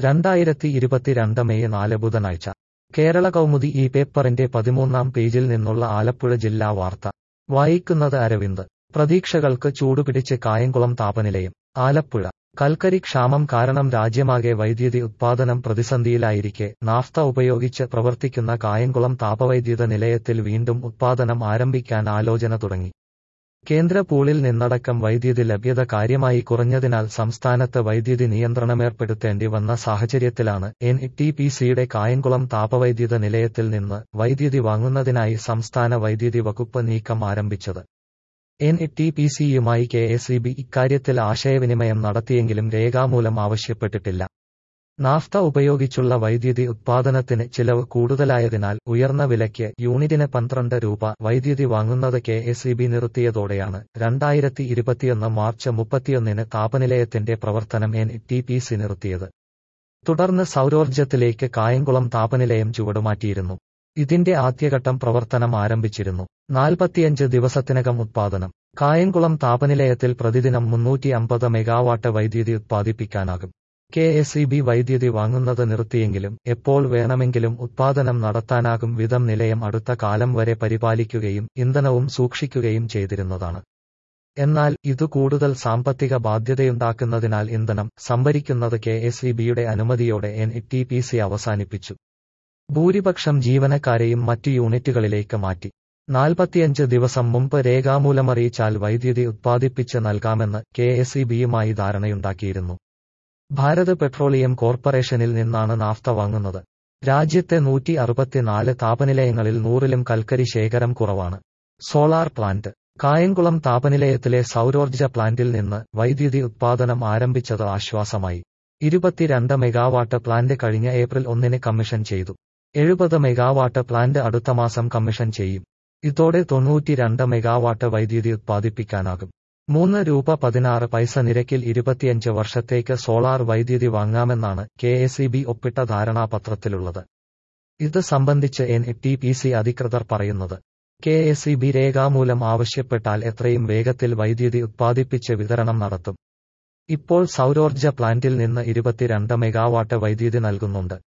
രണ്ടായിരത്തി ഇരുപത്തിരണ്ട് മെയ് നാല് ബുധനാഴ്ച കേരള കൗമുദി ഈ പേപ്പറിന്റെ പതിമൂന്നാം പേജിൽ നിന്നുള്ള ആലപ്പുഴ ജില്ലാ വാർത്ത വായിക്കുന്നത് അരവിന്ദ് പ്രതീക്ഷകൾക്ക് ചൂടുപിടിച്ച് കായംകുളം താപനിലയം ആലപ്പുഴ കൽക്കരി ക്ഷാമം കാരണം രാജ്യമാകെ വൈദ്യുതി ഉത്പാദനം പ്രതിസന്ധിയിലായിരിക്കെ നാഫ്ത ഉപയോഗിച്ച് പ്രവർത്തിക്കുന്ന കായംകുളം താപവൈദ്യുത നിലയത്തിൽ വീണ്ടും ഉത്പാദനം ആരംഭിക്കാൻ ആലോചന തുടങ്ങി കേന്ദ്ര പൂളിൽ നിന്നടക്കം വൈദ്യുതി ലഭ്യത കാര്യമായി കുറഞ്ഞതിനാൽ സംസ്ഥാനത്ത് വൈദ്യുതി നിയന്ത്രണമേർപ്പെടുത്തേണ്ടി വന്ന സാഹചര്യത്തിലാണ് എൻ ടി പി സിയുടെ കായംകുളം താപവൈദ്യുത നിലയത്തിൽ നിന്ന് വൈദ്യുതി വാങ്ങുന്നതിനായി സംസ്ഥാന വൈദ്യുതി വകുപ്പ് നീക്കം ആരംഭിച്ചത് എൻ ടി പി സിയുമായി കെ എസ് ഇ ബി ഇക്കാര്യത്തിൽ ആശയവിനിമയം നടത്തിയെങ്കിലും രേഖാമൂലം ആവശ്യപ്പെട്ടിട്ടില്ല നാഫ്ത ഉപയോഗിച്ചുള്ള വൈദ്യുതി ഉത്പാദനത്തിന് ചിലവ് കൂടുതലായതിനാൽ ഉയർന്ന വിലയ്ക്ക് യൂണിറ്റിന് പന്ത്രണ്ട് രൂപ വൈദ്യുതി വാങ്ങുന്നത് കെ എസ് ഇ ബി നിർത്തിയതോടെയാണ് രണ്ടായിരത്തി ഇരുപത്തിയൊന്ന് മാർച്ച് മുപ്പത്തിയൊന്നിന് താപനിലയത്തിന്റെ പ്രവർത്തനം എൻ ടി പി സി നിർത്തിയത് തുടർന്ന് സൗരോർജ്ജത്തിലേക്ക് കായംകുളം താപനിലയം ചുവടുമാറ്റിയിരുന്നു ഇതിന്റെ ആദ്യഘട്ടം പ്രവർത്തനം ആരംഭിച്ചിരുന്നു നാൽപ്പത്തിയഞ്ച് ദിവസത്തിനകം ഉത്പാദനം കായംകുളം താപനിലയത്തിൽ പ്രതിദിനം മുന്നൂറ്റി അമ്പത് മെഗാവാട്ട് വൈദ്യുതി ഉത്പാദിപ്പിക്കാനാകും കെ എസ് ഇ ബി വൈദ്യുതി വാങ്ങുന്നത് നിർത്തിയെങ്കിലും എപ്പോൾ വേണമെങ്കിലും ഉത്പാദനം നടത്താനാകും വിധം നിലയം അടുത്ത കാലം വരെ പരിപാലിക്കുകയും ഇന്ധനവും സൂക്ഷിക്കുകയും ചെയ്തിരുന്നതാണ് എന്നാൽ ഇതു കൂടുതൽ സാമ്പത്തിക ബാധ്യതയുണ്ടാക്കുന്നതിനാൽ ഇന്ധനം സംഭരിക്കുന്നത് കെ എസ് ഇ ബിയുടെ അനുമതിയോടെ എൻ ടി പി സി അവസാനിപ്പിച്ചു ഭൂരിപക്ഷം ജീവനക്കാരെയും മറ്റു യൂണിറ്റുകളിലേക്ക് മാറ്റി നാൽപ്പത്തിയഞ്ച് ദിവസം മുമ്പ് രേഖാമൂലമറിയിച്ചാൽ വൈദ്യുതി ഉത്പാദിപ്പിച്ച് നൽകാമെന്ന് കെ എസ് ഇ ബിയുമായി ധാരണയുണ്ടാക്കിയിരുന്നു ഭാരത് പെട്രോളിയം കോർപ്പറേഷനിൽ നിന്നാണ് നാഫ്ത വാങ്ങുന്നത് രാജ്യത്തെ നൂറ്റി അറുപത്തിനാല് താപനിലയങ്ങളിൽ നൂറിലും കൽക്കരി ശേഖരം കുറവാണ് സോളാർ പ്ലാന്റ് കായംകുളം താപനിലയത്തിലെ സൗരോർജ്ജ പ്ലാന്റിൽ നിന്ന് വൈദ്യുതി ഉത്പാദനം ആരംഭിച്ചത് ആശ്വാസമായി ഇരുപത്തിരണ്ട് മെഗാവാട്ട് പ്ലാന്റ് കഴിഞ്ഞ ഏപ്രിൽ ഒന്നിന് കമ്മീഷൻ ചെയ്തു എഴുപത് മെഗാവാട്ട് പ്ലാന്റ് അടുത്ത മാസം കമ്മീഷൻ ചെയ്യും ഇതോടെ തൊണ്ണൂറ്റിരണ്ട് മെഗാവാട്ട് വൈദ്യുതി ഉത്പാദിപ്പിക്കാനാകും മൂന്ന് രൂപ പതിനാറ് പൈസ നിരക്കിൽ ഇരുപത്തിയഞ്ച് വർഷത്തേക്ക് സോളാർ വൈദ്യുതി വാങ്ങാമെന്നാണ് കെ എസ് ഇ ബി ഒപ്പിട്ട ധാരണാപത്രത്തിലുള്ളത് ഇത് സംബന്ധിച്ച് എൻ ടി പി സി അധികൃതർ പറയുന്നത് കെ എസ് ഇ ബി രേഖാമൂലം ആവശ്യപ്പെട്ടാൽ എത്രയും വേഗത്തിൽ വൈദ്യുതി ഉത്പാദിപ്പിച്ച് വിതരണം നടത്തും ഇപ്പോൾ സൗരോർജ്ജ പ്ലാന്റിൽ നിന്ന് ഇരുപത്തിരണ്ട് മെഗാവാട്ട് വൈദ്യുതി നൽകുന്നുണ്ട്